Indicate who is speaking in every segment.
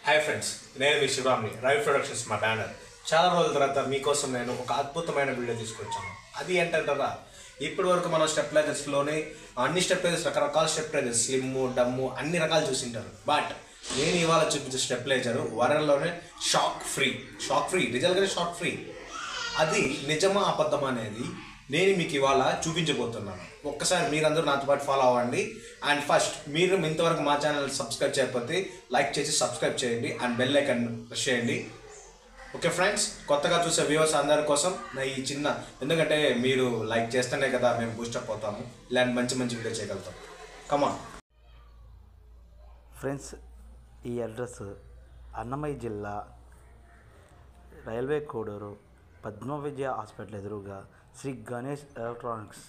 Speaker 1: Hi friends నేను మీ శివరామ్ని రవి ప్రొడక్షన్స్ మా బ్యానర్ చాలా రోజుల తర్వాత మీకోసం నేను ఒక అద్భుతమైన వీడియో తీసుకొచ్చాను అది ఏంటంటారా ఇప్పటి వరకు మనం స్టెప్లైజర్స్లోనే అన్ని స్టెప్లైజర్స్ రకరకాల స్టెప్లైజర్స్ స్లిమ్ డమ్ము అన్ని రకాలు చూసింటారు బట్ నేను ఇవాళ చూపించే స్టెప్లైజర్ వరల్డ్లోనే షాక్ ఫ్రీ షాక్ ఫ్రీ రిజల్ట్గానే షాక్ ఫ్రీ అది నిజమా అబద్ధమా అనేది నేను మీకు ఇవాళ చూపించబోతున్నాను ఒక్కసారి మీరందరూ నాతో పాటు ఫాలో అవ్వండి అండ్ ఫస్ట్ మీరు ఇంతవరకు మా ఛానల్ సబ్స్క్రైబ్ చేయకపోతే లైక్ చేసి సబ్స్క్రైబ్ చేయండి అండ్ బెల్ ఐకన్ ప్రెస్ చేయండి ఓకే ఫ్రెండ్స్ కొత్తగా చూసే వ్యూవర్స్ అందరి కోసం నా ఈ చిన్న ఎందుకంటే మీరు లైక్ చేస్తేనే కదా మేము బూస్టప్ అవుతాము ఇలాంటి మంచి మంచి వీడియో చేయగలుగుతాం కమాన్
Speaker 2: ఫ్రెండ్స్ ఈ అడ్రస్ అన్నమయ్య జిల్లా రైల్వే కోడూరు పద్మ విజయ హాస్పిటల్ ఎదురుగా శ్రీ గణేష్ ఎలక్ట్రానిక్స్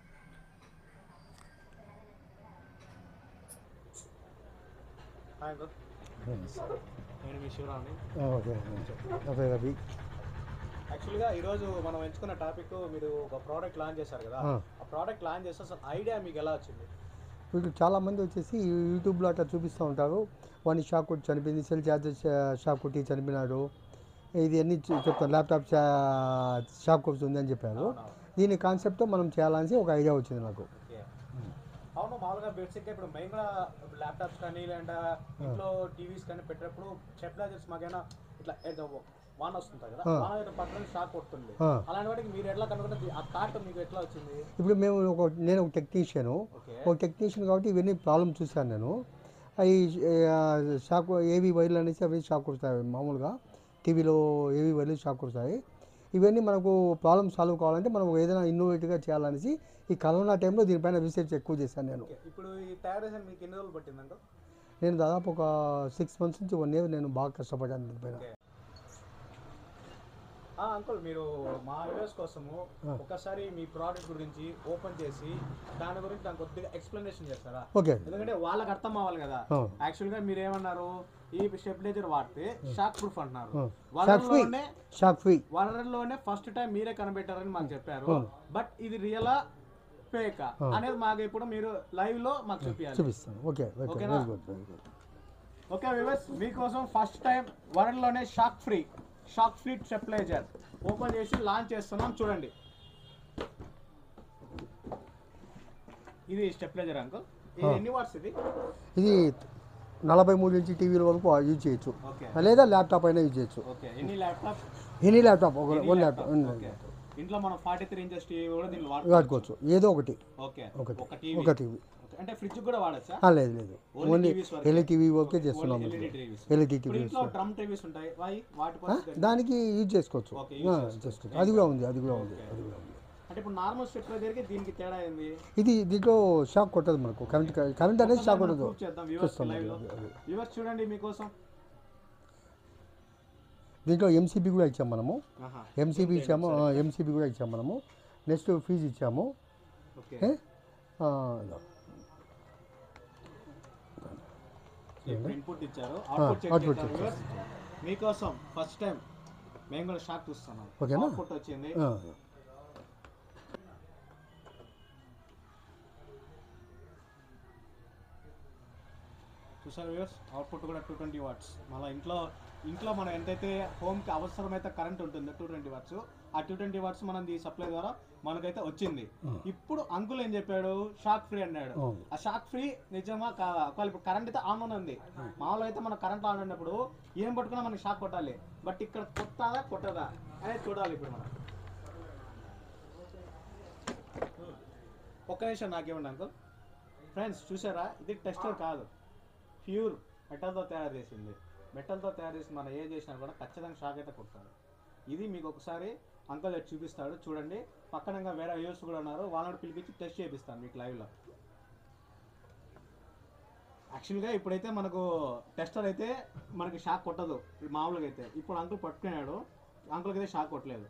Speaker 3: నేను మీ శివరామ్ని
Speaker 4: ఓకే ఓకే రవి
Speaker 3: యాక్చువల్గా ఈరోజు మనం ఎంచుకున్న టాపిక్ మీరు ఒక ప్రోడక్ట్ లాంచ్ చేశారు కదా
Speaker 4: ఆ.
Speaker 3: ఆ ప్రోడక్ట్ లాంచ్ చేస్తే అసలు ఐడియా మీకు ఎలా వచ్చింది
Speaker 4: వీళ్ళు చాలామంది వచ్చేసి యూట్యూబ్లో అట్లా చూపిస్తూ ఉంటారు వాడిని షాక్ కొట్టి చనిపోయింది సెల్ ఛార్జెస్ షాక్ కొట్టి చనిపోయినాడు ఇది అన్ని చె- చెప్తాను ల్యాప్టాప్ షా- షాక్ కొడుతుంది అని చెప్పారు దీని కాన్సెప్ట్ మనం చేయాలని ఒక ఐడియా వచ్చింది నాకు
Speaker 3: ఓకే అవును మామూలుగా బేసిక్గా ఇప్పుడు మేము కూడా ల్యాప్టాప్స్ కానీ లేదంటే ఇంట్లో టీవీస్ కానీ పెట్టినప్పుడు స్టెబిలైజర్స్ మాకైనా ఇట్లా ఏదో వాన వస్తుంటాయి కదా
Speaker 4: ఆ.
Speaker 3: వాన అయితే పట్టడం షాక్ కొడుతుంది
Speaker 4: ఆ.
Speaker 3: అలాంటి వాటికి మీరు ఎట్లా కనుకుంటే ఆ థాట్ మీకు ఎట్లా వచ్చింది
Speaker 4: ఇప్పుడు మేము ఒక నేను ఒక టెక్నీషియను
Speaker 3: ఓకే
Speaker 4: ఒక టెక్నీషియన్ కాబట్టి ఇవన్నీ ప్రాబ్లమ్ చూశాను నేను అవి షాక్ ఏవి వైర్లు అనేసి అవి షాక్ కొడతాయి మామూలుగా టీవీలో ఏవి వైర్లు షాక్ కొడతాయి ఇవన్నీ మనకు ప్రాబ్లమ్ సాల్వ్ కావాలంటే మనం ఏదైనా ఇన్నోవేటివ్గా చేయాలనేసి ఈ కరోనా టైంలో దీనిపైన రీసెర్చ్ ఎక్కువ చేశాను నేను
Speaker 3: ఓకే ఇప్పుడు ఈ తయారు చేసిన మీకు ఎన్ని రోజులు పట్టిందంట
Speaker 4: నేను దాదాపు ఒక సిక్స్ మంత్స్ నుంచి వన్ ఇయర్ నేను బాగా కష్టపడ్డాను దీనిపైన
Speaker 3: ఓకే అంకుల్ మీరు మా వ్యూవర్స్ కోసము ఒకసారి మీ ప్రోడక్ట్ గురించి ఓపెన్ చేసి దాని గురించి నాకు కొద్దిగా ఎక్స్ప్లెనేషన్ చేస్తారా
Speaker 4: ఓకే
Speaker 3: ఎందుకంటే వాళ్ళకి అర్థం అవ్వాలి కదా
Speaker 4: ఆ.
Speaker 3: యాక్చువల్ గా మీరు ఏమన్నారు ఈ స్టెబిలైజర్ వాడితే షాక్ ప్రూఫ్ అంటున్నారు
Speaker 4: ఆ. షాక్ ఫ్రీ
Speaker 3: వరల్డ్లోనే
Speaker 4: షాక్ ఫ్రీ
Speaker 3: వరల్డ్లోనే ఫస్ట్ టైం మీరే కనిపెట్టారని మాకు చెప్పారు బట్ ఇది రియలా ఫేక్ అనేది మాకు ఇప్పుడు మీరు లైవ్ లో మాకు చూపించాలి
Speaker 4: చూపిస్తాను ఓకే ఓకే
Speaker 3: ఓకేనా?
Speaker 4: Very good very good
Speaker 3: okay viewers మీకోసం ఫస్ట్ టైం వరల్డ్లోనే shock free shock free stabilizer open చేసి లాంచ్ చేస్తున్నాం చూడండి ఇది స్టెప్లైజర్ అంకుల్ ఇది ఎన్ని వాట్స్ ఇది
Speaker 4: ఇది నలభై మూడు ఇంచి టీవీల వరకు యూజ్ చేయొచ్చు
Speaker 3: ఓకే
Speaker 4: లేదా ల్యాప్టాప్ అయినా యూజ్ చేయొచ్చు
Speaker 3: ఓకే ఎన్ని ల్యాప్టాప్
Speaker 4: ఎనీ ల్యాప్టాప్ ఒక వన్ ల్యాప్టాప్
Speaker 3: ఓకే ఇంట్లో మనం ఫార్టీ త్రీ ఇంచెస్ టీవీ కూడా దీన్ని వాడు
Speaker 4: వాడుకోవచ్చు ఏదో ఒకటి
Speaker 3: ఓకే
Speaker 4: ఒకటి
Speaker 3: ఒక టీవీ
Speaker 4: ఒక టీవీ
Speaker 3: అంటే ఫ్రిడ్జ్ కూడా వాడచ్చా
Speaker 4: ఆ, లేదు లేదు
Speaker 3: Only
Speaker 4: ఓన్లీ
Speaker 3: TVs వరకే?
Speaker 4: ఎల్ఈ టీవీ వరకే చేస్తున్నాం
Speaker 3: ఎల్ఈడి టీవీస్
Speaker 4: ఎల్ఈడి
Speaker 3: ఇప్పుడు
Speaker 4: టీవీ
Speaker 3: ఇంట్లో డ్రమ్ టీవీస్ ఉంటాయి వాయి వాటి కోసం
Speaker 4: దానికి యూజ్ చేసుకోవచ్చు
Speaker 3: ఓకే,
Speaker 4: ఆ, చేసుకోవచ్చు అది కూడా ఉంది అది కూడా ఉంది అది కూడా ఉంది
Speaker 3: అంటే ఇప్పుడు నార్మల్ స్టెప్లైజర్కి దీనికి తేడా ఏంది
Speaker 4: ఇది దీంట్లో షాక్ కొట్టదు మనకు కరెంట్ కరెంట్ అనేది షాక్ కొట్టదు
Speaker 3: ప్రూఫ్ చేద్దాం వ్యూవర్స్
Speaker 4: చూస్తాం
Speaker 3: లైవ్ లో
Speaker 4: అది, అది.
Speaker 3: వ్యూవర్స్ చూడండి మీకోసం
Speaker 4: దీంట్లో ఎంసీబీ కూడా ఇచ్చాము మనము
Speaker 3: ఆహా
Speaker 4: ఎంసీబీ ఇచ్చాము ఎంసీబీ కూడా ఇచ్చాము మనము నెక్స్ట్ ఫీజు ఇచ్చాము
Speaker 3: ఓకే
Speaker 4: ఏ? ఆ, ఇదో.
Speaker 3: ఇప్పుడు ఇన్పుట్ ఇచ్చారు అవుట్పుట్ చెక్
Speaker 4: output
Speaker 3: చేద్దాం viewers. మీకోసం ఫస్ట్ టైం మేము కూడా షాక్ చూస్తున్నాం
Speaker 4: ఓకేనా?
Speaker 3: అవుట్పుట్ వచ్చింది
Speaker 4: ఆ,
Speaker 3: చూసారు వ్యూవర్స్ అవుట్పుట్ కూడా టూ ట్వంటీ వాట్స్ మళ్ళీ ఇంట్లో ఇంట్లో మనం ఎంతైతే హోమ్కి అవసరమైతే కరెంట్ ఉంటుందో టూ ట్వంటీ వాట్స్ ఆ టూ ట్వంటీ వాట్స్ మనం ఈ సప్లై ద్వారా మనకైతే వచ్చింది ఇప్పుడు అంకుల్ ఏం చెప్పాడు షాక్ ఫ్రీ అన్నాడు
Speaker 4: అవును.
Speaker 3: ఆ షాక్ ఫ్రీ నిజమా కాదా ఒకవేళ ఇప్పుడు కరెంట్ అయితే ఆన్ ఉంది మామూలుగా అయితే మన కరెంట్ ఆన్ ఉన్నప్పుడు ఏం పట్టుకున్నా మనకి షాక్ కొట్టాలి బట్ ఇక్కడ కొట్టదా కొట్టదా అనేది చూడాలి ఇప్పుడు మనం ఒక్క నిమిషం నాకేమండి అంకుల్ ఫ్రెండ్స్ చూసారా ఇది టెస్టర్ కాదు ప్యూర్ మెటల్తో తయారు చేసింది మెటల్తో తయారు చేసి మనం ఏ చేసినా కూడా ఖచ్చితంగా షాక్ అయితే కొడతారు ఇది మీకు ఒకసారి అంకల్ ఎట్ చూపిస్తాడు చూడండి పక్కన ఇంకా వేరే వ్యూస్ కూడా ఉన్నారు వాళ్ళని పిలిపించి టెస్ట్ చేపిస్తాను మీకు లైవ్లో యాక్చువల్గా ఇప్పుడైతే మనకు టెస్టర్ అయితే మనకి షాక్ కొట్టదు ఇది మామూలుగా అయితే ఇప్పుడు అంకుల్ పట్టుకున్నాడు అంకుల్కి అయితే షాక్ కొట్టలేదు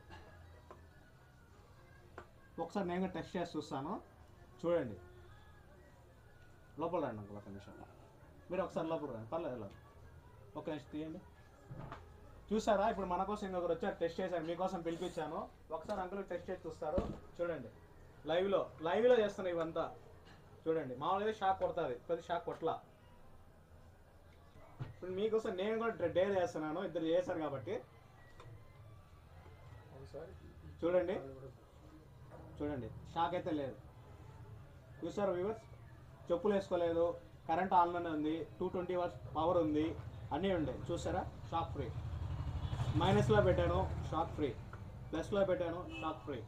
Speaker 3: ఒకసారి నేను టెస్ట్ చేసి చూస్తాను చూడండి లోపల రండి అంకుల్ ఒక నిమిషం మీరు ఒకసారి లోపల రండి పర్లేదు ఇలా ఒక నిమిషం తీయండి చూసారా ఇప్పుడు మన కోసం ఇంకొకరు వచ్చారు టెస్ట్ చేశారు మీకోసం పిలిపించాను ఒకసారి అంకుల్ టెస్ట్ చేసి చూస్తారు చూడండి లైవ్లో లైవ్లో చేస్తున్నా ఇవంతా చూడండి మామూలుగా షాక్ కొడుతుంది పెద్ద షాక్ కొట్టలా ఇప్పుడు మీకోసం నేను కూడా డేర్ చేస్తున్నాను ఇద్దరు చేశారు కాబట్టి చూడండి చూడండి షాక్ అయితే లేదు చూసారు వ్యూవర్స్ చెప్పులు వేసుకోలేదు కరెంట్ ఆన్లోనే ఉంది టూ ట్వంటీ వర్స్ పవర్ ఉంది అన్నీ ఉండే చూసారా షాక్ ఫ్రీ మైనస్లో పెట్టాను షాక్ ఫ్రీ ప్లస్లో పెట్టాను షాక్ ఫ్రీ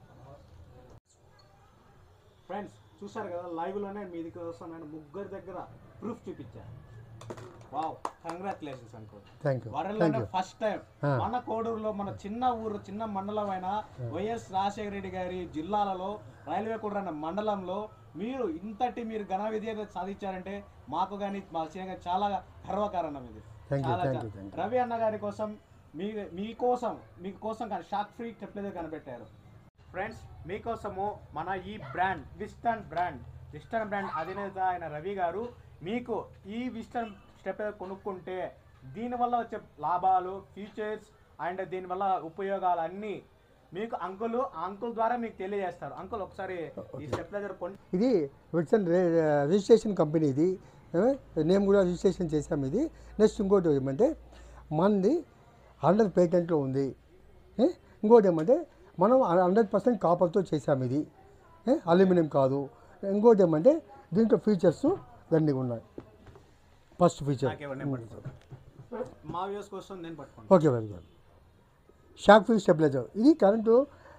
Speaker 3: ఫ్రెండ్స్ చూసారు కదా లైవ్లోనే మీది కోసం నేను ముగ్గురు దగ్గర ప్రూఫ్ చూపించాను వావ్ కంగ్రాచులేషన్స్ అనుకో
Speaker 4: థ్యాంక్ యూ థ్యాంక్
Speaker 3: వరల్డ్లోనే
Speaker 4: యూ
Speaker 3: ఫస్ట్ టైం
Speaker 4: ఆ.
Speaker 3: మన కోడూరులో మన చిన్న ఊరు చిన్న మండలమైన వైఎస్ రాజశేఖర రెడ్డి గారి జిల్లాలలో రైల్వే కోడూరు అన్న మండలంలో మీరు ఇంతటి మీరు ఘన విజయం సాధించారంటే మాకు కానీ మా చిన్న చాలా గర్వకారణం ఇది
Speaker 4: Thank you,
Speaker 3: చాలా
Speaker 4: thank
Speaker 3: చా-
Speaker 4: you, thank you.
Speaker 3: రవి అన్న గారి కోసం మీ మీకోసం మీకోసం కానీ షాక్ ఫ్రీ చెప్పలేదు కనిపెట్టారు ఫ్రెండ్స్ మీకోసము మన ఈ brand western brand western brand అధినేత అయిన రవి గారు మీకు ఈ విస్టర్న్ స్టెప్ కొనుక్కుంటే దీనివల్ల వచ్చే లాభాలు ఫీచర్స్ అండ్ దీనివల్ల ఉపయోగాలు అన్నీ మీకు అంకుల్ అంకుల్ ద్వారా మీకు తెలియజేస్తారు అంకుల్ ఒకసారి ఈ స్టెప్లైజర్ కొని
Speaker 4: ఇది విట్సన్ రే- రిజిస్ట్రేషన్ కంపెనీ ఇది ఏ? నేమ్ కూడా రిజిస్ట్రేషన్ చేసాం ఇది నెక్స్ట్ ఇంకోటి ఏమంటే మనది హండ్రెడ్ పేటెంట్లో ఉంది ఏ? ఇంకోటి ఏమంటే మనం హండ్రెడ్ పర్సెంట్ కాపర్తో చేసాం ఇది ఏ? అల్యూమినియం కాదు ఇంకోటి ఏమంటే దీంట్లో ఫీచర్స్ దండిగా ఉన్నాయి ఫస్ట్ ఫీచర్
Speaker 3: నాకేమన్నా పట్టుకో. మా వ్యూస్ కోసం నేను పట్టుకోండి
Speaker 4: okay very good shock free stabilizer ఇది కరెంటు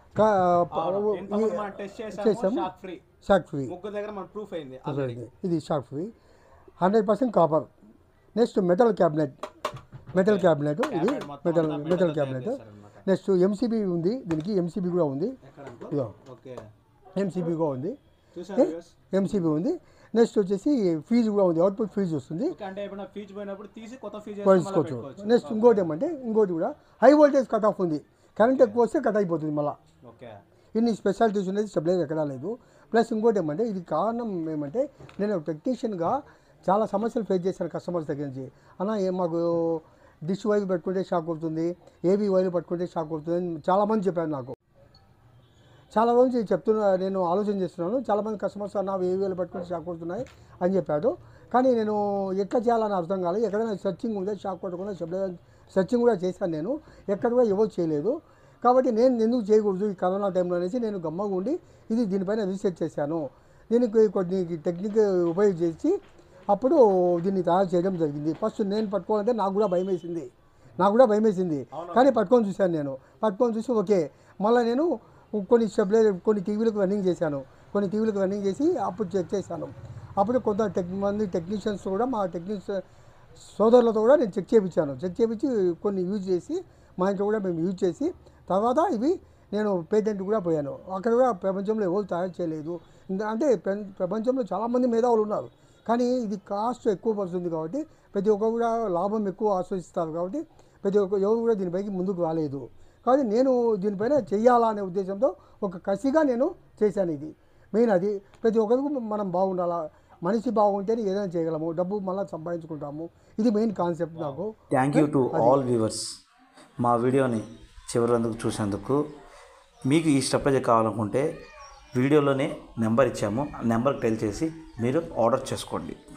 Speaker 3: టెస్ట్ చేసాము
Speaker 4: చేసాము.
Speaker 3: షాక్ ఫ్రీ
Speaker 4: షాక్ ఫ్రీ
Speaker 3: ముగ్గురు దగ్గర మన ప్రూఫ్ అయింది already.
Speaker 4: ఇది shock free hundred percent copper next metal cabinet metal cabinet ఇది
Speaker 3: Cabinet మొత్తం
Speaker 4: మెటల్
Speaker 3: అంతా
Speaker 4: మెటల్
Speaker 3: metal తో
Speaker 4: క్యాబినెట్
Speaker 3: తయారు చేశారన్నమాట.
Speaker 4: నెక్స్ట్ ఎంసీబీ ఉంది దీనికి ఎంసీబీ కూడా ఉంది
Speaker 3: ఎక్కడ అనుకో?
Speaker 4: ఇదో
Speaker 3: ఓకే
Speaker 4: ఎంసీబీ కూడా ఉంది
Speaker 3: చూసారా వ్యూస్
Speaker 4: ఎంసీబీ ఉంది నెక్స్ట్ వచ్చేసి ఫీజు కూడా ఉంది అవుట్పుట్ ఫీజు వస్తుంది
Speaker 3: ఓకే అంటే ఎప్పుడైనా ఫీజు పోయినప్పుడు తీసి కొత్త ఫీజు
Speaker 4: కొలుసుకోవచ్చు నెక్స్ట్ ఇంకోటి ఏమంటే ఇంకోటి కూడా హై వోల్టేజ్ కట్ ఆఫ్ ఉంది కరెంట్ ఎక్కువ వస్తే కట్ అయిపోతుంది మళ్ళీ
Speaker 3: ఓకే
Speaker 4: ఇన్ని స్పెషాలిటీస్ అనేది స్టెబిలైజర్ ఎక్కడా లేదు ప్లస్ ఇంకోటి ఏమంటే ఇది కారణం ఏమంటే నేను టెక్నీషియన్గా చాలా సమస్యలు ఫేస్ చేశాను కస్టమర్స్ దగ్గర నుంచి అన్న ఏ మాకు డిష్ వైర్ పెట్టుకుంటే షాక్ కొడుతుంది ఏబీ వైర్ పట్టుకుంటే షాక్ కొడుతుంది అని చాలామంది చెప్పారు నాకు చాలా రోజు నుంచి చెప్తున్నా నేను ఆలోచన చేస్తున్నాను చాలామంది కస్టమర్స్ అన్న ఏవి వైర్లు పట్టుకుంటే షాక్ కొడుతున్నాయి అని చెప్పారు కానీ నేను ఎట్లా చేయాలని అర్థం కాలేదు ఎక్కడైనా సర్చింగ్ ఉంటే షాక్ కొట్టకుండా స్టెబిలైజర్ సర్చింగ్ కూడా చేశాను నేను ఎక్కడ కూడా ఎవరు చేయలేదు కాబట్టి నేను ఎందుకు చేయకూడదు ఈ కరోనా టైంలో అనేసి నేను గమ్మగా ఉండి ఇది దీనిపైన రీసెర్చ్ చేశాను దీనికి కొన్ని టెక్నిక్ ఉపయోగించి అప్పుడు దీన్ని తయారు చేయడం జరిగింది ఫస్ట్ నేను పట్టుకోవాలంటే నాకు కూడా భయం వేసింది నాకు కూడా భయం వేసింది కానీ పట్టుకొని చూశాను నేను పట్టుకొని చూసి ఓకే మళ్ళీ నేను కొన్ని స్టెబిలైజర్ కొన్ని టీవీలకు రన్నింగ్ చేశాను కొన్ని టీవీలకు రన్నింగ్ చేసి అప్పుడు చెక్ చేశాను అప్పుడు కొంత టెక్ మంది టెక్నీషియన్స్ కూడా మా టెక్నీషియన్ సోదరులతో కూడా నేను చెక్ చేయించాను చెక్ చేయించి కొన్ని యూజ్ చేసి మా ఇంట్లో కూడా మేము యూజ్ చేసి తర్వాత ఇవి నేను పేటెంట్ కూడా పోయాను అక్కడ కూడా ప్రపంచంలో ఎవరు తయారు చేయలేదు ఇంకా అంటే ప్ర- ప్రపంచంలో చాలామంది మేధావులు ఉన్నారు కానీ ఇది కాస్ట్ ఎక్కువ పడుతుంది కాబట్టి ప్రతి ఒక్కరు కూడా లాభం ఎక్కువ ఆస్వాదిస్తారు కాబట్టి ప్రతి ఒక్క ఎవరు కూడా దీనిపైకి ముందుకు రాలేదు కాబట్టి నేను దీనిపైన చెయ్యాలా అనే ఉద్దేశంతో ఒక కసిగా నేను చేశాను ఇది మెయిన్ అది ప్రతి ఒక్కరికి మనం బాగుండాలా మనిషి బాగుంటేనే ఏదైనా చేయగలము డబ్బు మళ్ళీ సంపాదించుకుంటాము ఇది మెయిన్ కాన్సెప్ట్ నాకు
Speaker 2: thank you to all viewers మా వీడియోని చివరి వరకు చూసినందుకు మీకు ఈ స్టెప్లైజర్ కావాలనుకుంటే వీడియోలోనే నెంబర్ ఇచ్చాము ఆ నెంబర్కి టెల్ చేసి మీరు ఆర్డర్ చేసుకోండి